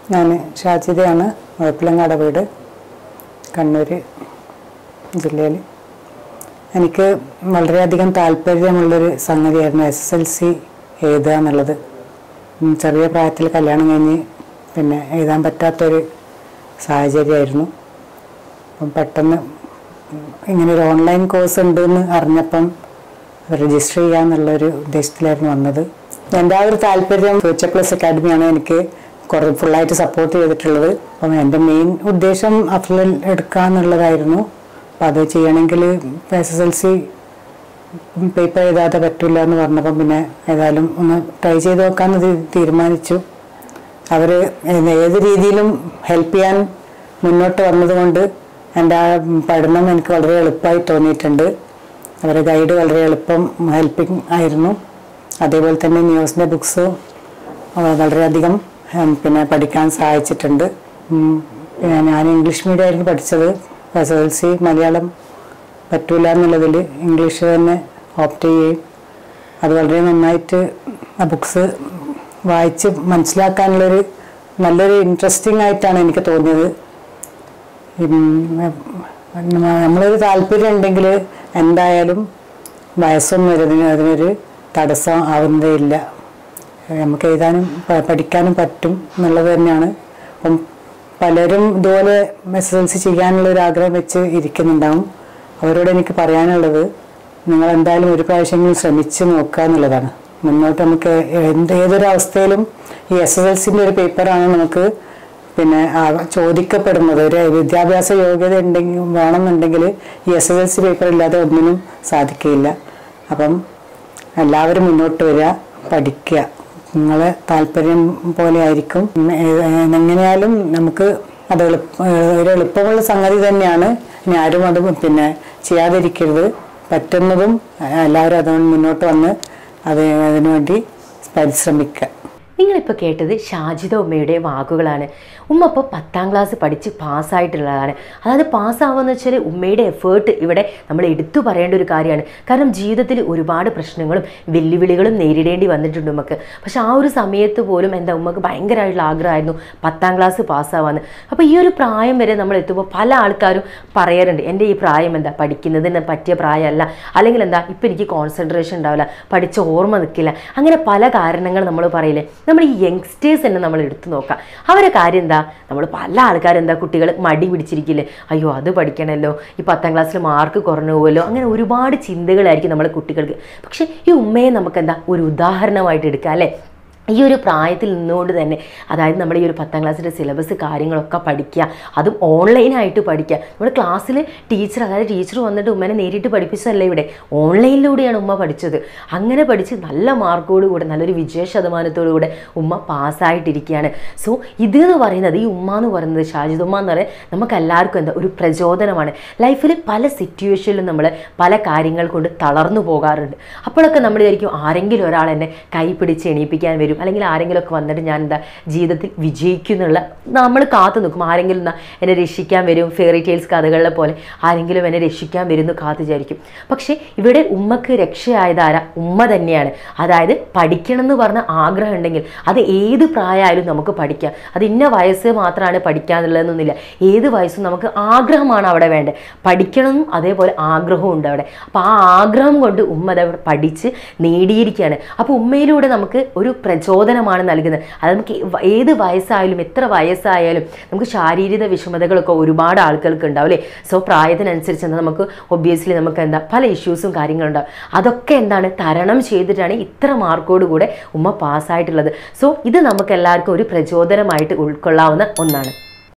ഞാൻ ഷാജിതയാണ് മുഴപ്പിലങ്ങാട് വീട് കണ്ണൂർ ജില്ലയിൽ എനിക്ക് വളരെയധികം താല്പര്യമുള്ളൊരു സംഗതിയായിരുന്നു എസ് എസ് എൽ സി എഴുതുക എന്നുള്ളത് ഉം, ചെറിയ പ്രായത്തിൽ കല്യാണം കഴിഞ്ഞ് പിന്നെ എഴുതാൻ പറ്റാത്തൊരു സാഹചര്യമായിരുന്നു അപ്പം പെട്ടെന്ന് ഇങ്ങനെ ഒരു ഓൺലൈൻ കോഴ്സ് ഉണ്ടെന്ന് അറിഞ്ഞപ്പം രജിസ്റ്റർ ചെയ്യാന്നുള്ളൊരു ഉദ്ദേശത്തിലായിരുന്നു വന്നത് എൻ്റെ ആ ഒരു താല്പര്യം ഫ്യൂച്ചർ പ്ലസ് അക്കാഡമിയാണ് എനിക്ക് കുറേ ഫുള്ളായിട്ട് സപ്പോർട്ട് ചെയ്തിട്ടുള്ളത് അപ്പം എൻ്റെ മെയിൻ ഉദ്ദേശം അഫ്ലൽ എടുക്കുക എന്നുള്ളതായിരുന്നു അപ്പം അത് ചെയ്യണമെങ്കിൽ S S L C paper എഴുതാതെ പറ്റില്ല എന്ന് പറഞ്ഞപ്പം പിന്നെ ഏതായാലും ഒന്ന് ട്രൈ ചെയ്ത് നോക്കാമെന്ന് തീ- തീരുമാനിച്ചു അവർ ഏത് രീതിയിലും ഹെൽപ്പ് ചെയ്യാൻ മുന്നോട്ട് വന്നതുകൊണ്ട് എൻ്റെ ആ പഠനം എനിക്ക് വളരെ എളുപ്പമായി തോന്നിയിട്ടുണ്ട് അവരുടെ ഗൈഡ് വളരെ എളുപ്പം ഹെൽപ്പിംഗ് ആയിരുന്നു അതേപോലെ തന്നെ ന്യൂസിൻ്റെ ബുക്സ് വളരെയധികം ഉം, പിന്നെ പഠിക്കാൻ സഹായിച്ചിട്ടുണ്ട് ഉം, പിന്നെ ഞാൻ ഇംഗ്ലീഷ് മീഡിയം ആയിരുന്നു പഠിച്ചത് എസ് എൽ സി മലയാളം പറ്റൂല എന്നുള്ളതിൽ ഇംഗ്ലീഷ് തന്നെ ഓപ്റ്റ് ചെയ്യുകയും അത് വളരെ നന്നായിട്ട് ആ ബുക്സ് വായിച്ച് മനസ്സിലാക്കാനുള്ളൊരു നല്ലൊരു ഇൻട്രസ്റ്റിംഗ് ആയിട്ടാണ് എനിക്ക് തോന്നിയത് ഉം, നമ്മളൊരു താല്പര്യം ഉണ്ടെങ്കിൽ എന്തായാലും വയസ്സൊന്നും അതിന് അതിനൊരു തടസ്സം ആവുന്നതേ ഇല്ല നമുക്ക് എഴുതാനും പ- പഠിക്കാനും പറ്റും എന്നുള്ളത് തന്നെയാണ് അപ്പം പലരും ഇതുപോലെ എസ് എൽ സി ചെയ്യാനുള്ള ഒരു ആഗ്രഹം വെച്ച് ഇരിക്കുന്നുണ്ടാവും അവരോട് എനിക്ക് പറയാനുള്ളത് നിങ്ങൾ എന്തായാലും ഒരു പ്രാവശ്യമെങ്കിലും ശ്രമിച്ച് നോക്കുക എന്നുള്ളതാണ് മുന്നോട്ട് നമുക്ക് എന്ത് ഏതൊരു അവസ്ഥയിലും ഈ എസ് എസ് എൽ സിൻ്റെ ഒരു പേപ്പറാണ് നമുക്ക് പിന്നെ ആ ചോദിക്കപ്പെടുന്നത് ഒരു വിദ്യാഭ്യാസ യോഗ്യത ഉണ്ടെങ്കിൽ വേണമെന്നുണ്ടെങ്കിൽ ഈ S S L C paper ഇല്ലാതെ ഒന്നിനും സാധിക്കില്ല അപ്പം എല്ലാവരും മുന്നോട്ട് വരിക പഠിക്കുക നിങ്ങളെ താല്പര്യം പോലെ ആയിരിക്കും ഉം, ഏ- എങ്ങനെയാലും നമുക്ക് അത് എളുപ്പ ഒരു എളുപ്പമുള്ള സംഗതി തന്നെയാണ് ഇനി ആരും അത് പിന്നെ ചെയ്യാതിരിക്കരുത് പറ്റുന്നതും എല്ലാവരും അതുകൊണ്ട് മുന്നോട്ട് വന്ന് അത് അതിനുവേണ്ടി പരിശ്രമിക്കുക നിങ്ങളിപ്പോൾ കേട്ടത് ഷാജിദ ഉമ്മയുടെ വാക്കുകളാണ് ഉമ്മ ഇപ്പോൾ പത്താം ക്ലാസ് പഠിച്ച് പാസ്സായിട്ടുള്ളതാണ് അതായത് പാസ്സാവുമെന്ന് വെച്ചാൽ ഉമ്മയുടെ എഫേർട്ട് ഇവിടെ നമ്മൾ എടുത്തു പറയേണ്ട ഒരു കാര്യമാണ് കാരണം ജീവിതത്തിൽ ഒരുപാട് പ്രശ്നങ്ങളും വെല്ലുവിളികളും നേരിടേണ്ടി വന്നിട്ടുണ്ട് ഉമ്മക്ക് പക്ഷെ ആ ഒരു സമയത്ത് പോലും എന്താ ഉമ്മക്ക് ഭയങ്കരമായിട്ടുള്ള ആഗ്രഹമായിരുന്നു പത്താം ക്ലാസ് പാസ്സാവാന്ന് അപ്പോൾ ഈ ഒരു പ്രായം വരെ നമ്മൾ എത്തുമ്പോൾ പല ആൾക്കാരും പറയാറുണ്ട് എൻ്റെ ഈ പ്രായം എന്താ പഠിക്കുന്നതിന് പറ്റിയ പ്രായമല്ല അല്ലെങ്കിൽ എന്താ ഇപ്പം എനിക്ക് കോൺസെൻട്രേഷൻ ഉണ്ടാവില്ല പഠിച്ച ഓർമ്മ നിൽക്കില്ല അങ്ങനെ പല കാരണങ്ങൾ നമ്മൾ പറയില്ലേ നമ്മൾ ഈ യങ്സ്റ്റേഴ്സ് തന്നെ നമ്മൾ എടുത്തു നോക്കാം അവരെ കാര്യം എന്താ നമ്മൾ പല ആൾക്കാരും എന്താ കുട്ടികൾ മടി പിടിച്ചിരിക്കില്ലേ അയ്യോ അത് പഠിക്കണമല്ലോ ഈ പത്താം ക്ലാസ്സിൽ മാർക്ക് കുറഞ്ഞു പോകുമല്ലോ അങ്ങനെ ഒരുപാട് ചിന്തകളായിരിക്കും നമ്മുടെ കുട്ടികൾക്ക് പക്ഷേ ഈ ഉമ്മയെ നമുക്ക് എന്താ ഒരു ഉദാഹരണമായിട്ട് എടുക്കാം അല്ലേ ഈ ഒരു പ്രായത്തിൽ നിന്നുകൊണ്ട് തന്നെ അതായത് നമ്മുടെ ഈ ഒരു പത്താം ക്ലാസ്സിൻ്റെ സിലബസ് കാര്യങ്ങളൊക്കെ പഠിക്കുക അതും ഓൺലൈനായിട്ട് പഠിക്കുക നമ്മുടെ ക്ലാസ്സിൽ ടീച്ചർ അതായത് ടീച്ചർ വന്നിട്ട് ഉമ്മനെ നേരിട്ട് പഠിപ്പിച്ചതല്ല ഇവിടെ ഓൺലൈനിലൂടെയാണ് ഉമ്മ പഠിച്ചത് അങ്ങനെ പഠിച്ച് നല്ല മാർക്കോട് കൂടെ നല്ലൊരു വിജയ ശതമാനത്തോടു കൂടെ ഉമ്മ പാസ്സായിട്ടിരിക്കുകയാണ് സോ ഇത് എന്ന് പറയുന്നത് ഈ ഉമ്മ എന്ന് പറയുന്നത് ഷാജിദ് ഉമ്മ എന്ന് പറയുന്നത് നമുക്ക് എല്ലാവർക്കും എന്താ ഒരു പ്രചോദനമാണ് ലൈഫിൽ പല സിറ്റുവേഷനിലും നമ്മൾ പല കാര്യങ്ങൾ കൊണ്ട് തളർന്നു പോകാറുണ്ട് അപ്പോഴൊക്കെ നമ്മൾ വിചാരിക്കും ആരെങ്കിലും ഒരാൾ എന്നെ കൈ പിടിച്ച് എണീപ്പിക്കാൻ വരും അല്ലെങ്കിൽ ആരെങ്കിലുമൊക്കെ വന്നിട്ട് ഞാൻ എന്താ ജീവിതത്തിൽ വിജയിക്കും എന്നുള്ള നമ്മൾ കാത്തു നിൽക്കും ആരെങ്കിലും എന്താ എന്നെ രക്ഷിക്കാൻ വരും ഫെയറി ടെയിൽസ് കഥകളിലെ പോലെ ആരെങ്കിലും എന്നെ രക്ഷിക്കാൻ വരുന്നു കാത്തു വിചാരിക്കും പക്ഷേ ഇവിടെ ഉമ്മക്ക് രക്ഷയായത് ആരാ ഉമ്മ തന്നെയാണ് അതായത് പഠിക്കണം എന്ന് പറഞ്ഞ ആഗ്രഹം ഉണ്ടെങ്കിൽ അത് ഏത് പ്രായമായാലും നമുക്ക് പഠിക്കാം അത് ഇന്ന വയസ്സ് മാത്രമാണ് പഠിക്കാന്നുള്ളതെന്നൊന്നുമില്ല ഏത് വയസ്സും നമുക്ക് ആഗ്രഹമാണ് അവിടെ വേണ്ടത് പഠിക്കണം അതേപോലെ ആഗ്രഹവും ഉണ്ട് അവിടെ അപ്പോൾ ആ ആഗ്രഹം കൊണ്ട് ഉമ്മ അതവിടെ പഠിച്ച് നേടിയിരിക്കുകയാണ് അപ്പോൾ ഉമ്മയിലൂടെ നമുക്ക് ഒരു പ്രചോദനമാണ് നൽകുന്നത് അത് നമുക്ക് ഏത് വയസ്സായാലും എത്ര വയസ്സായാലും നമുക്ക് ശാരീരിക വിഷമതകളൊക്കെ ഒരുപാട് ആൾക്കാർക്ക് ഉണ്ടാവും അല്ലേ സോ പ്രായത്തിനനുസരിച്ച് എന്താ നമുക്ക് ഒബ്വിയസ്ലി നമുക്ക് എന്താ പല ഇഷ്യൂസും കാര്യങ്ങളുണ്ടാവും അതൊക്കെ എന്താണ് തരണം ചെയ്തിട്ടാണ് ഇത്ര മാർക്കോട് കൂടെ ഉമ്മ പാസ്സായിട്ടുള്ളത് സോ ഇത് നമുക്ക് എല്ലാവർക്കും ഒരു പ്രചോദനമായിട്ട് ഉൾക്കൊള്ളാവുന്ന ഒന്നാണ്